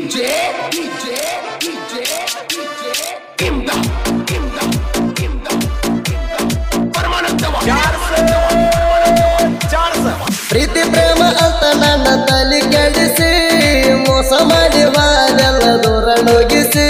DJ, DJ, DJ, DJ, Kimda, Kimda, Kimda, Kimda. ಪರಮಾನಂದವಾಗಿ ಪ್ರೀತಿ ಪ್ರೇಮ ಅಂತ ನನ್ನ ತಲೆ ಕೆಡಿಸಿ ಮೋಸ ಮಾಡಿ ಬಾರೆಲ್ಲ ದೂರ ನುಗ್ಗಿಸಿ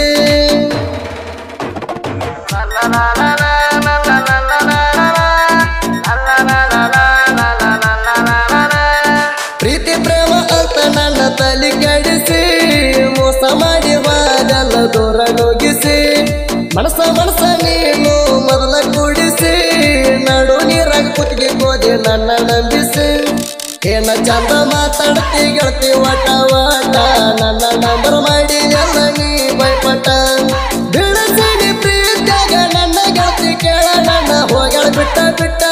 ಪ್ರೀತಿ ಪ್ರೇಮ ಅಂತ ನನ್ನ ತಲೆ ಕೆಡಿಸಿ ಮೋಸ ಮಾಡಿ ಬಾರೆಲ್ಲ ದೂರ ನುಗ್ಗಿಸಿ ಮನಸ ಮನಸ ನೀನು ಮೊದಲ ಕೂಡಿಸಿ ನಡು ನೀರಾಗ ಕುತ್ತಿಗೆ ಕೋದಿ ನನ್ನ ನಂಬಿಸಿ ಏನ ಚಂದ ಮಾತಾಡ್ತಿ ಗೆಳತಿ ವಟ ವಟ ನನ್ನ ನಂಬರ್ ಮಾಡಿ ಎಲ್ಲ ನೀ ಭಯಪಟ್ಟ ಬಿಳಸಿಡಿ ಪ್ರೀತಿಯಾಗ ನನ್ನ ಗೆಳತಿ ಕೇಳ ನನ್ನ ಹೋಗಳ ಬಿಟ್ಟ ಬಿಟ್ಟ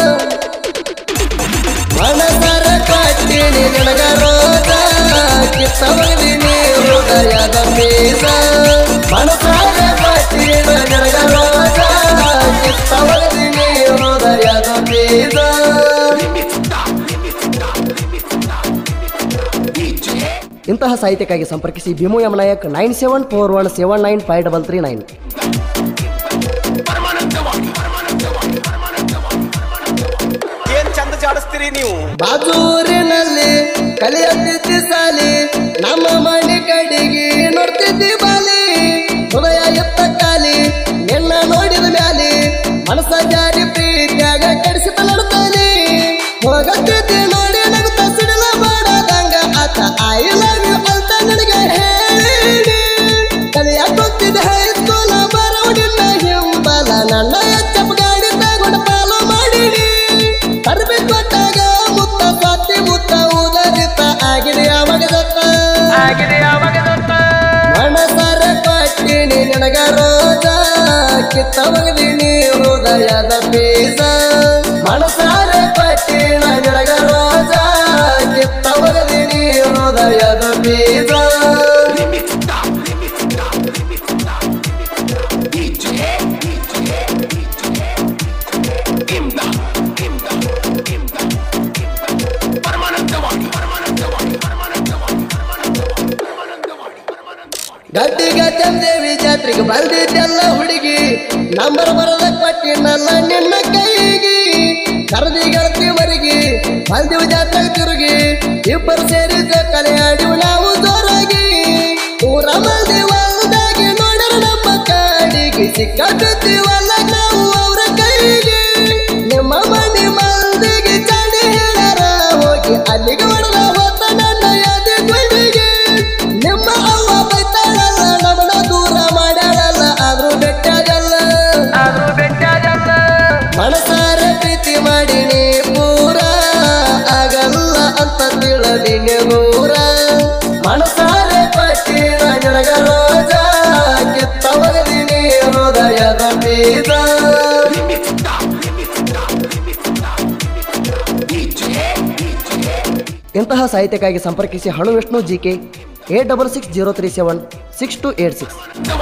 ಮನಸರ ಕಟ್ಟಿನಿ ನಿನಗ ರೋಗ ಕಿತ್ತವಗಿನಿ ಹೃದಯದ ಬೀಜ ಮನಸರ ಕಟ್ಟಿನಿ ನಿನಗ ರೋಗ ಕಿತ್ತವಗಿನಿ ಹೃದಯದ ಬೀಜ ಇಂತಹ ಸಾಹಿತ್ಯಕ್ಕಾಗಿ ಸಂಪರ್ಕಿಸಿ Bheemu M Nayak nine seven four one seven nine five double three nine ಪರಮಾನಂದವಾಗಿ ಪರಮಾನಂದವಾಗಿ ಪರಮಾನಂದವಾಗಿ ಏನ್ ಚಂದ ಜಾಡಿಸ್ತೀರಿ ನೀವು ಬಾಜೂರಿನಲ್ಲಿ ಕಲಿಯತ್ತಿದ್ದಿ ಸಾಲಿ ನಮ್ಮ ಮನೆ ಕಡೆಗೆ ನೋಡ್ತಿದ್ದಿ ಬಾಲಿ ಹೃದಯ ಎತ್ತ ಕಾಲಿ ನಿನ್ನ ನೋಡಿದ ಮ್ಯಾಲಿ ಮನಸ ಜಾರಿ ಪ್ರೀತಿಯಾಗ ಕೆಡಿಸಿತ ನಡ್ತಾನೆ ಹೋಗತ್ತಿದ್ದಿ ನೋಡಿ ನಗುತ್ತ ಸಿಡಲ ಮಾಡದಂಗ ಆತ ಐ ಲವ್ ಯು ಅಂತ ನನಗೆ ಹೇಳಿ ಕಲಿಯಾಕ ಹೋಗ್ತಿದ್ದೆ ಹೈಸ್ಕೂಲ ಬರೋಡಿನ ಹಿಂಬಲ ನನ್ನ ಎಚ್ಚಪ್ಪ ಗಾಡಿ ತಗೊಂಡು ಫಾಲೋ ಮಾಡಿಡಿ ತರಬೇತಿ ಕೊಟ್ಟಾಗ ಮುತ್ತ ಸ್ವಾತಿ ಮುತ್ತ ಉದರಿತ ಆಗಿದೆ ಅವಾಗ ದತ್ತ ಆಗಿದೆ ಯಾವಾಗ ಮನಸರ ಕೊಟ್ಟಿನಿ ನಿನಗ ರೋಜ ಕಿತ್ತವಗದಿನಿ ಹೃದಯದ ಬೀಜ ಮನಸಾರ ಕೊಟ್ಟಿನ ನಿನಗ ರೋಜ ಕಿತ್ತವಗದಿನಿ ಹೃದಯದ ಬೀಜ DJ, DJ, Kimda, Kimda, Kimda, Kimda. ಪರಮಾನಂದವಾಗಿ ಪರಮಾನಂದವಾಗಿ ಪರಮಾನಂದವಾಗಿ ಪರಮಾನಂದವಾಗಿ ಪರಮಾನಂದವಾಗಿ ಪರಮಾನಂದವಾಗಿ ಗಡ್ಡಿಗ ಚಂದೇವಿ ಜಾತ್ರೆಗೆ ಬಂದಿದ್ದೆಲ್ಲ ಹುಡುಗಿ ನಂಬರ್ ಬರದ ಕೊಟ್ಟಿನಲ್ಲ ನಿನ್ನ ಕೈಗೆ ಕರದಿ ಗೆಳತಿವರೆಗೆ ಬಂದಿವು ಜಾತ್ರೆಗೆ ತಿರುಗಿ ಇಬ್ಬರು ಸೇರಿ ಕಲೆ ಆಡಿವು ನಾವು ಜೋರಾಗಿ ಊರ ಮಂದಿ ಒಂದಾಗಿ ನೋಡರ ನಮ್ಮ ಕಾಡಿಗೆ ಸಿಕ್ಕಾಗುತ್ತೀವಲ್ಲ ನಾವು ಅವರ ಕೈಗೆ ನಿಮ್ಮ ಮನೆ ಮಂದಿಗೆ ಚಾಡಿ ಹೇಳಾರ ಹೋಗಿ ಅಲ್ಲಿಗೆ ಹೊಡೆದ ಹೋತ ನನ್ನ ಯಾದಿ ಗುಂಡಿಗೆ ನಿಮ್ಮ ಅವ್ವ ಬೈತಾಳಲ್ಲ ನಮ್ಮನ ದೂರ ಮಾಡ್ಯಾಳಲ್ಲ ಆದ್ರೂ ಬೆಟ್ಟಾಗಲ್ಲ ಆದ್ರೂ ಬೆಟ್ಟಾಗಲ್ಲ ಮನಸಾರ ಪ್ರೀತಿ ಮಾಡಿನಿ ಪೂರ ಆಗಲ್ಲ ಅಂತ ತಿಳದಿನಿ ನೂರ ಮನಸಾರ ಪಟ್ಟಿನ ನಿನಗ ರೋಜ ಕಿತ್ತವಗದಿನಿ ಹೃದಯದ ಬೀಜ ಇಂತಹ ಸಾಹಿತ್ಯಕ್ಕಾಗಿ ಸಂಪರ್ಕಿಸಿ ಹಣು Vishnu G K eight double six zero three seven six two eight six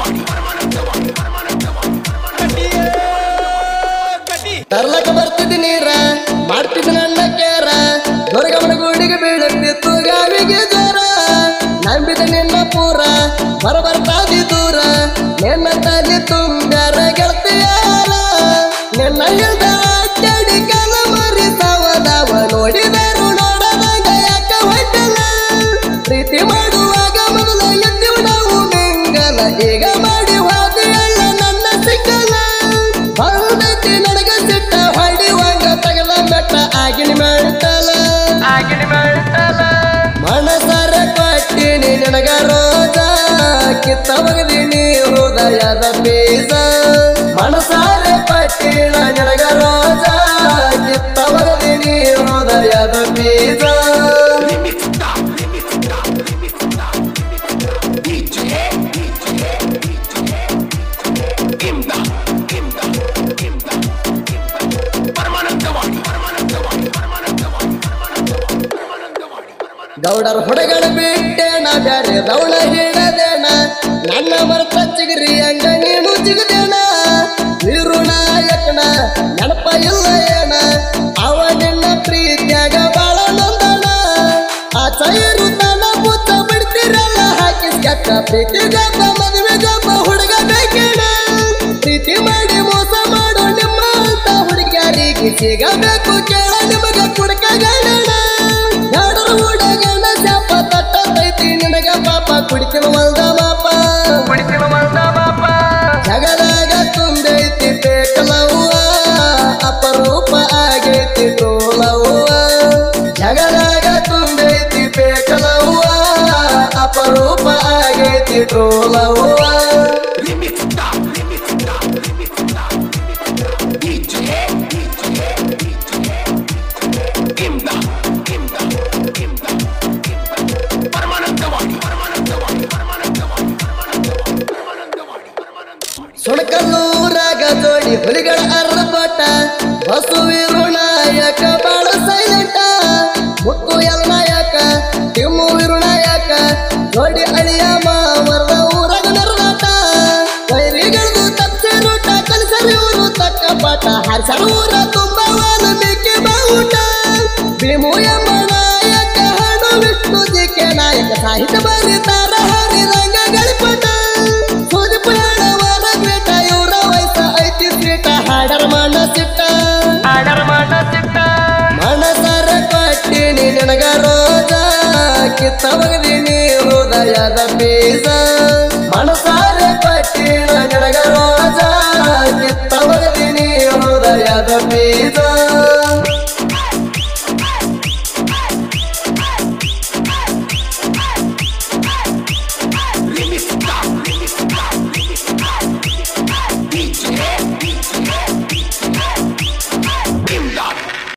ತರ್ಲಕ ಬರ್ತಿದ್ದ ನೀರ ಮಾಡ್ತಿದ್ದ ನನ್ನ ಕೇರ ದುರ್ಗಮ್ಮನ ಗುಡಿಗೆ ಬೀಳುತ್ತಿತ್ತು ಗಾವಿಗೆ ಜ್ವರ ನಂಬಿದ ನಿನ್ನ ಪೂರ ಬರಬರ್ತಾದಿ ದೂರ ನಿನ್ನ ತಲೆ ತುಂಬ್ಯಾರ ಗೆಳತಿಯಾರ ನಿನ್ನ ಹಿಡ್ದ ಅಡ್ಡಾಡಿ ಕಾಲ ಮರಿ ಸಾವದಾವ ನೋಡಿದರು ನೋಡದಾಗ ಯಾಕ ಹೊಟ್ಟಲ ಪ್ರೀತಿ ಮಾಡುವಾಗ ಮೊದಲ ಎದ್ದಿವು ನಾವು ಬೆಂಗಲ ಈಗ ಮಾಡಿ ಹೋದಿಯಲ್ಲ ನನ್ನ ಸಿಕ್ಕಲ ಬಂದೈತಿ ನನಗ ಸಿಟ್ಟ ಹೊಡಿವಂಗ ತಗಲ ಬೆಟ್ಟ ಆಗಿನ ಮೆಟ್ಟಲ ಆಗಿನ ಬೆಳ್ತಲ ಮನಸರ ಕೊಟ್ಟಿನಿ ನಿನಗ ರೋಜ ಕಿತ್ತವಗದಿನಿ ಹೃದಯದ ಬೀಜ ಮನಸಾರ ಕೊಟ್ಟಿನ ನಿನಗ ರೋಜ ಕಿತ್ತವಗದಿನಿ ಹೃದಯದ ಬೀಜ Kimda, Kimda, Kimda, Kimda. ಪರಮಾನಂದವಾಗಿ ಪರಮಾನಂದವಾಗಿ ಪರಮಾನಂದವಾಗಿ ಪರಮಾನಂದವಾಗಿ ಪರಮಾನಂದವಾಗಿ ಪರಮಾನಂದ ಗೌಡರ ಹುಡುಗನ ಬಿಟ್ಟೇನ ಬ್ಯಾರೆ ರವಣ ಹಿಡದೇನ ನನ್ನ ಮರ್ತ ಚಿಗರಿ ಹಂಗ ನೀನು ಜಿಗದೇನ ವೀರು ನಾಯಕನ ನೆನಪ ಇಲ್ಲ ಏನ ಅವ ನಿನ್ನ ಪ್ರೀತಿಯಾಗ ಬಾಳ ನೊಂದನ ಆ ಚೈರು ತನ ಬುತ್ತ ಬಿಡ್ತಿರಲ್ಲ ಹಾಕಿ ಸ್ಕೆತ್ತ ಪ್ರೀತಿ ಜಪ ಮದುವೆ ಜಪ ಹುಡುಗ ಬೇಕೇಣ ಪ್ರೀತಿ ಮಾಡಿ ಮೋಸ ಮಾಡೋ ನಿಮ್ಮ ಅಂತ ಹುಡುಗಿಯರಿಗೆ ಸಿಗಬೇಕು ಕೇಳ ನಿಮಗ ಕುಡಕ ಗಂಡಣ ಯಾಡರ ಹುಡುಗನ ಶಾಪ ತಟ್ಟತೈತಿ ನಿನಗ ಪಾಪ ಕುಡಿತಿನ ಮಲ್ದ ಮಾಪ ಕುಡಿತಿನ ಮಂದ ಬಾಪ ಜಗದಾಗ ತುಂಬೈತಿ ಬೇಕಲವ್ವ ಅಪರೂಪ ಆಗೈತಿ ತೋಲವ್ವ ಜಗದಾಗ ತುಂಬೈತಿ ಬೇಕಲವ್ವ ಅಪರೂಪ ಆಗೈತಿ ಟ್ರೋಲವ್ವ Remix stop, remix stop, remix stop, remix stop. DJ, DJ, DJ, Kimda, Kimda, Kimda, Kimda. Paramanandawadi Paramanandawadi Paramanandawadi Paramanandawadi Paramanandawadi Paramanandawadi ಸುಣಕಲ್ಲೂರಾಗ ಜೋಡಿ ಹುಲಿಗಳ ಅರ್ಪಟ ಬಸುವಿರು ನಾಯಕ ಬಾಳ ಸೈಲೆಂಟ ಮುತ್ತು ಎಲ್ ನಾಯಕ ತಿಮ್ಮು ವಿರು ನಾಯಕ ಜೋಡಿ ಅಳಿಯ ಮಾವರದ ಊರಾಗ ನರನಾಟ ವೈರಿಗಳದು ತಪ್ಸೆ ರೂಟ ಕಲಿಸರಿ ಊರು ತಕ್ಕ ಪಾಠ ಹರ್ಸರ ಊರ ತುಂಬ ವಾಲ್ಮೀಕಿ ಬಾವುಟ ಭೀಮು ಎಂಬ ನಾಯಕ ಹಣ ವಿಷ್ಣು ಜಿಕೆ ನಾಯಕ ಸಾಹಿತ್ಯ ಬರೀತಾರ ಹರಿದಂಗ ಗಳಿಪಟ ಸೂದಿ ಪುರಾಣವನ ಗ್ರೇಟ ಇವ್ರ ವಯಸ್ಸ ಐತಿ ಸ್ವೀಟ ಹಾಡರ ಮಣ್ಣ ಸಿಟ್ಟ ಆಡರ್ ಮಾಡ ಸಿಟ್ಟ ಮನಸರ ಕೊಟ್ಟಿನಿ ನಿನಗ ರೋಜ ಕಿತ್ತವಾಗ